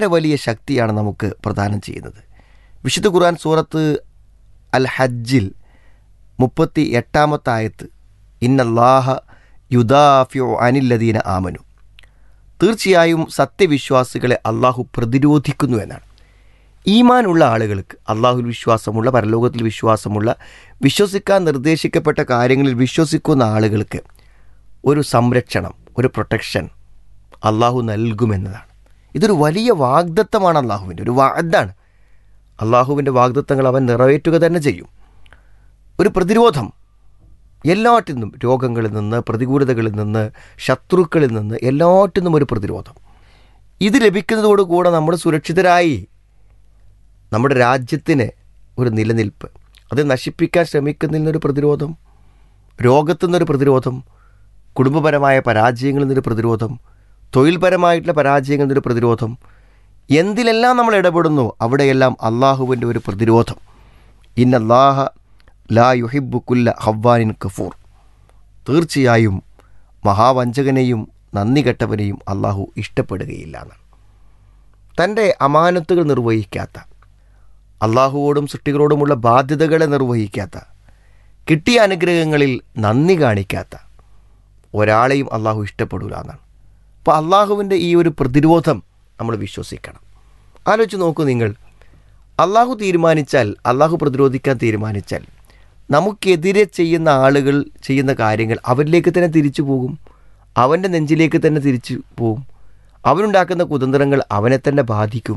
വളരെ വലിയ ശക്തിയാണ് നമുക്ക് പ്രദാനം ചെയ്യുന്നത് വിശുദ്ധ ഖുർആൻ സൂറത്ത് അൽ ഹജ്ജിൽ മുപ്പത്തി എട്ടാമത്തെ ആയത്ത് ഇന്നല്ലാഹ യുദാഫിയോ അനില്ലദീന ആമനു തീർച്ചയായും സത്യവിശ്വാസികളെ അള്ളാഹു പ്രതിരോധിക്കുന്നു എന്നാണ് ഈമാനുള്ള ആളുകൾക്ക് അള്ളാഹുൽ വിശ്വാസമുള്ള പരലോകത്തിൽ വിശ്വാസമുള്ള വിശ്വസിക്കാൻ നിർദ്ദേശിക്കപ്പെട്ട കാര്യങ്ങളിൽ വിശ്വസിക്കുന്ന ആളുകൾക്ക് ഒരു സംരക്ഷണം ഒരു പ്രൊട്ടക്ഷൻ അള്ളാഹു നൽകുമെന്നതാണ് ഇതൊരു വലിയ വാഗ്ദത്തമാണ് അള്ളാഹുവിൻ്റെ ഒരു വാഗ്ദാണ് അള്ളാഹുവിൻ്റെ വാഗ്ദത്തങ്ങൾ അവൻ നിറവേറ്റുക തന്നെ ചെയ്യും ഒരു പ്രതിരോധം എല്ലാറ്റിൽ നിന്നും രോഗങ്ങളിൽ നിന്ന് പ്രതികൂലതകളിൽ നിന്ന് ശത്രുക്കളിൽ നിന്ന് എല്ലാറ്റിൽ നിന്നും ഒരു പ്രതിരോധം ഇത് ലഭിക്കുന്നതോടുകൂടെ നമ്മൾ സുരക്ഷിതരായി നമ്മുടെ രാജ്യത്തിന് ഒരു നിലനിൽപ്പ് അത് നശിപ്പിക്കാൻ ശ്രമിക്കുന്നതിൽ നിന്നൊരു പ്രതിരോധം രോഗത്തു നിന്നൊരു പ്രതിരോധം കുടുംബപരമായ പരാജയങ്ങളിൽ നിന്നൊരു പ്രതിരോധം തൊഴിൽപരമായിട്ടുള്ള പരാജയങ്ങളിൽ നിന്നൊരു പ്രതിരോധം എന്തിലെല്ലാം നമ്മൾ ഇടപെടുന്നു അവിടെയെല്ലാം അള്ളാഹുവിൻ്റെ ഒരു പ്രതിരോധം ഇന്നല്ലാഹ ലാ യുഹിബു കുല്ല ഹവ്വാനിൻ കഫൂർ തീർച്ചയായും മഹാവഞ്ചകനെയും നന്ദി കെട്ടവനെയും അള്ളാഹു ഇഷ്ടപ്പെടുകയില്ല എന്നാണ് തൻ്റെ അമാനത്തുകൾ നിർവഹിക്കാത്ത അള്ളാഹുവോടും സൃഷ്ടികളോടുമുള്ള ബാധ്യതകളെ നിർവഹിക്കാത്ത കിട്ടിയ അനുഗ്രഹങ്ങളിൽ നന്ദി കാണിക്കാത്ത ഒരാളെയും അള്ളാഹു ഇഷ്ടപ്പെടില്ല എന്നാണ് അപ്പോൾ അള്ളാഹുവിൻ്റെ ഈ ഒരു പ്രതിരോധം നമ്മൾ വിശ്വസിക്കണം ആലോചിച്ച് നോക്കൂ നിങ്ങൾ അള്ളാഹു തീരുമാനിച്ചാൽ അള്ളാഹു പ്രതിരോധിക്കാൻ തീരുമാനിച്ചാൽ നമുക്കെതിരെ ചെയ്യുന്ന ആളുകൾ ചെയ്യുന്ന കാര്യങ്ങൾ അവരിലേക്ക് തന്നെ തിരിച്ചു പോകും അവൻ്റെ നെഞ്ചിലേക്ക് തന്നെ തിരിച്ചു പോകും അവനുണ്ടാക്കുന്ന കുതന്ത്രങ്ങൾ അവനെ തന്നെ ബാധിക്കും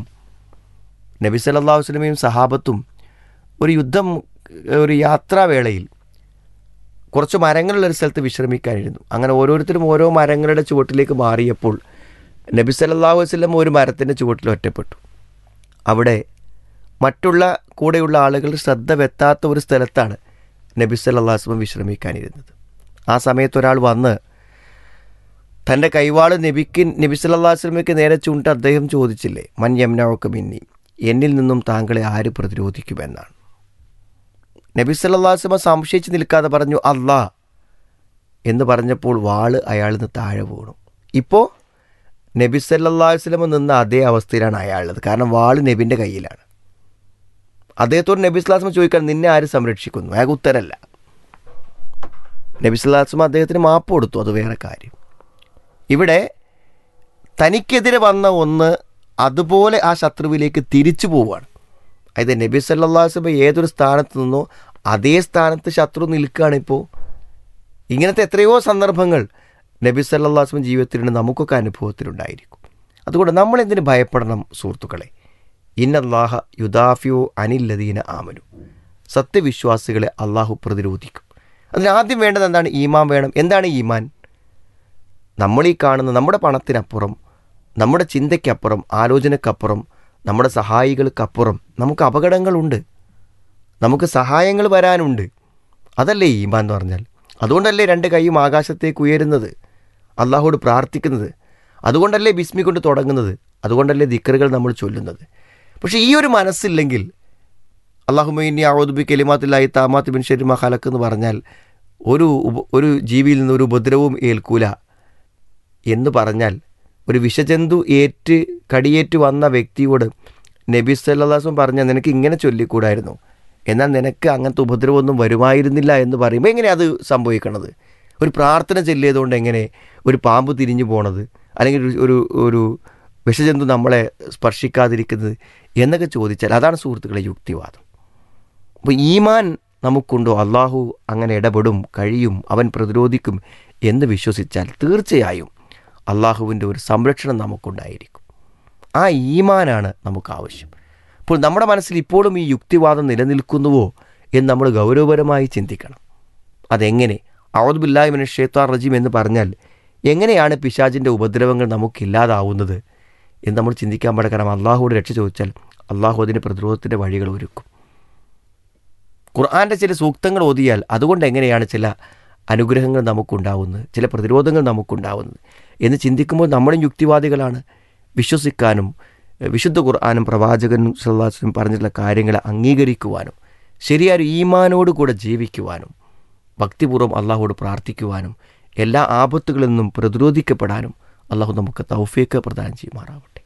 നബി സല്ലല്ലാഹു അലൈഹി വസല്ലമയും സഹാബത്തും ഒരു യുദ്ധം ഒരു യാത്രാവേളയിൽ കുറച്ച് മരങ്ങളുള്ള ഒരു സ്ഥലത്ത് വിശ്രമിക്കാനിരുന്നു അങ്ങനെ ഓരോരുത്തരും ഓരോ മരങ്ങളുടെ ചുവട്ടിലേക്ക് മാറിയപ്പോൾ നബി സല്ലല്ലാഹു അലൈഹി വസല്ലം ഒരു മരത്തിൻ്റെ ചുവട്ടിൽ ഒറ്റപ്പെട്ടു അവിടെ മറ്റുള്ള കൂടെയുള്ള ആളുകൾ ശ്രദ്ധ വെത്താത്ത ഒരു സ്ഥലത്താണ് നബി സല്ലല്ലാഹു അലൈഹി വസല്ലം വിശ്രമിക്കാനിരുന്നത് ആ സമയത്ത് ഒരാൾ വന്ന് തൻ്റെ കൈവാള് നബിക്ക് നബി സല്ലല്ലാഹു അലൈഹി വസല്ലമയ്ക്ക് നേരെ ചൂണ്ടിട്ട് അദ്ദേഹം ചോദിച്ചില്ലേ മൻ യംനൗക മിന്നി എന്നിൽ നിന്നും താങ്കളെ ആര് പ്രതിരോധിക്കുമെന്നാണ് നബി സല്ലല്ലാഹു അലൈഹി വസല്ലം സംശയിച്ച് നിൽക്കാതെ പറഞ്ഞു അല്ലാ എന്ന് പറഞ്ഞപ്പോൾ വാള് അയാളിൽ നിന്ന് താഴെ വീണു ഇപ്പോൾ നബി സല്ലല്ലാഹു അലൈഹി വസല്ലം നിന്ന അതേ അവസ്ഥയിലാണ് അയാളുള്ളത് കാരണം വാള് നബിൻ്റെ കയ്യിലാണ് അദ്ദേഹത്തോട് നബി സ്വലാസ്മ ചോദിക്കാൻ നിന്നെ ആര് സംരക്ഷിക്കുന്നു അയാൾക്ക് ഉത്തരല്ല നബി സ്വലാസ്മ അദ്ദേഹത്തിന് മാപ്പ് കൊടുത്തു അത് വേറെ കാര്യം ഇവിടെ തനിക്കെതിരെ വന്ന ഒന്ന് അതുപോലെ ആ ശത്രുവിലേക്ക് തിരിച്ചു പോവുകയാണ് അതായത് നബി സല്ലാസ്മ ഏതൊരു സ്ഥാനത്ത് നിന്നോ അതേ സ്ഥാനത്ത് ശത്രു നിൽക്കുകയാണ് ഇപ്പോൾ ഇങ്ങനത്തെ എത്രയോ സന്ദർഭങ്ങൾ നബി സല്ലാസ്മ ജീവിതത്തിലുണ്ട് നമുക്കൊക്കെ അനുഭവത്തിലുണ്ടായിരിക്കും അതുകൊണ്ട് നമ്മൾ എന്തിനു ഭയപ്പെടണം സുഹൃത്തുക്കളെ ഇന്നല്ലാഹ യുദാഫിയോ അനില്ലദീന ആമനു സത്യവിശ്വാസികളെ അള്ളാഹു പ്രതിരോധിക്കും അതിന് ആദ്യം വേണ്ടത് എന്താണ് ഈമാൻ വേണം എന്താണ് ഈമാൻ നമ്മൾ ഈ കാണുന്ന നമ്മുടെ പണത്തിനപ്പുറം നമ്മുടെ ചിന്തയ്ക്കപ്പുറം ആലോചനക്കപ്പുറം നമ്മുടെ സഹായികൾക്കപ്പുറം നമുക്ക് അപകടങ്ങളുണ്ട് നമുക്ക് സഹായങ്ങൾ വരാനുണ്ട് അതല്ലേ ഈമാൻ എന്ന് പറഞ്ഞാൽ അതുകൊണ്ടല്ലേ രണ്ട് കൈയും ആകാശത്തേക്ക് ഉയരുന്നത് അള്ളാഹോട് പ്രാർത്ഥിക്കുന്നത് അതുകൊണ്ടല്ലേ ബിസ്മി കൊണ്ട് തുടങ്ങുന്നത് അതുകൊണ്ടല്ലേ ദിക്കറുകൾ നമ്മൾ ചൊല്ലുന്നത് പക്ഷേ ഈ ഒരു മനസ്സില്ലെങ്കിൽ അള്ളാഹുമൈനി ആവോദുബി കെലിമാത്തിലായി താമാത്ത് ബിൻ ഷെരി മഹാലക്ക് എന്ന് പറഞ്ഞാൽ ഒരു ഉപ ഒരു ജീവിയിൽ നിന്ന് ഒരു ഉപദ്രവവും ഏൽക്കൂല എന്ന് പറഞ്ഞാൽ ഒരു വിഷജന്തു ഏറ്റ് കടിയേറ്റ് വന്ന വ്യക്തിയോട് നബി സല്ലാസും പറഞ്ഞാൽ നിനക്ക് ഇങ്ങനെ ചൊല്ലിക്കൂടായിരുന്നു എന്നാൽ നിനക്ക് അങ്ങനത്തെ ഉപദ്രവമൊന്നും വരുമായിരുന്നില്ല എന്ന് പറയുമ്പോൾ എങ്ങനെ അത് സംഭവിക്കണത് ഒരു പ്രാർത്ഥന ചെല്ലിയതുകൊണ്ട് എങ്ങനെ ഒരു പാമ്പ് തിരിഞ്ഞു പോണത് അല്ലെങ്കിൽ ഒരു ഒരു ഒരു വിഷജന്തു നമ്മളെ സ്പർശിക്കാതിരിക്കുന്നത് എന്നൊക്കെ ചോദിച്ചാൽ അതാണ് സുഹൃത്തുക്കളെ യുക്തിവാദം അപ്പോൾ ഈമാൻ നമുക്കുണ്ടോ അള്ളാഹു അങ്ങനെ ഇടപെടും കഴിയും അവൻ പ്രതിരോധിക്കും എന്ന് വിശ്വസിച്ചാൽ തീർച്ചയായും അള്ളാഹുവിൻ്റെ ഒരു സംരക്ഷണം നമുക്കുണ്ടായിരിക്കും ആ ഈമാനാണ് നമുക്ക് ആവശ്യം അപ്പോൾ നമ്മുടെ മനസ്സിൽ ഇപ്പോഴും ഈ യുക്തിവാദം നിലനിൽക്കുന്നുവോ എന്ന് നമ്മൾ ഗൗരവപരമായി ചിന്തിക്കണം അതെങ്ങനെ ഔദ്ബില്ലാഹിമിന് ഷേത്താർ റജീം എന്ന് പറഞ്ഞാൽ എങ്ങനെയാണ് പിശാജിൻ്റെ ഉപദ്രവങ്ങൾ നമുക്കില്ലാതാവുന്നത് എന്ന് നമ്മൾ ചിന്തിക്കാൻ പാടില്ല കാരണം അള്ളാഹുவோട് രക്ഷ ചോദിച്ചാൽ അള്ളാഹു അതിന് പ്രതിരോധത്തിൻ്റെ വഴികൾ ഒരുക്കും ഖുർആാൻ്റെ ചില സൂക്തങ്ങൾ ഓതിയാൽ അതുകൊണ്ട് എങ്ങനെയാണ് ചില അനുഗ്രഹങ്ങൾ നമുക്കുണ്ടാവുന്നത് ചില പ്രതിരോധങ്ങൾ നമുക്കുണ്ടാവുന്നത് എന്ന് ചിന്തിക്കുമ്പോൾ നമ്മളും യുക്തിവാദികളാണ് വിശ്വസിക്കാനും വിശുദ്ധ ഖുർആാനും പ്രവാചകനും സല്ലാസും പറഞ്ഞിട്ടുള്ള കാര്യങ്ങളെ അംഗീകരിക്കുവാനും ശരിയായ ഈമാനോട് കൂടെ ജീവിക്കുവാനും ഭക്തിപൂർവ്വം അള്ളാഹുവോട് പ്രാർത്ഥിക്കുവാനും എല്ലാ ആപത്തുകളിൽ നിന്നും പ്രതിരോധിക്കപ്പെടാനും അള്ളാഹു നമുക്ക് തൗഫീക്ക് പ്രദാനം ചെയ്യുമാറാവട്ടെ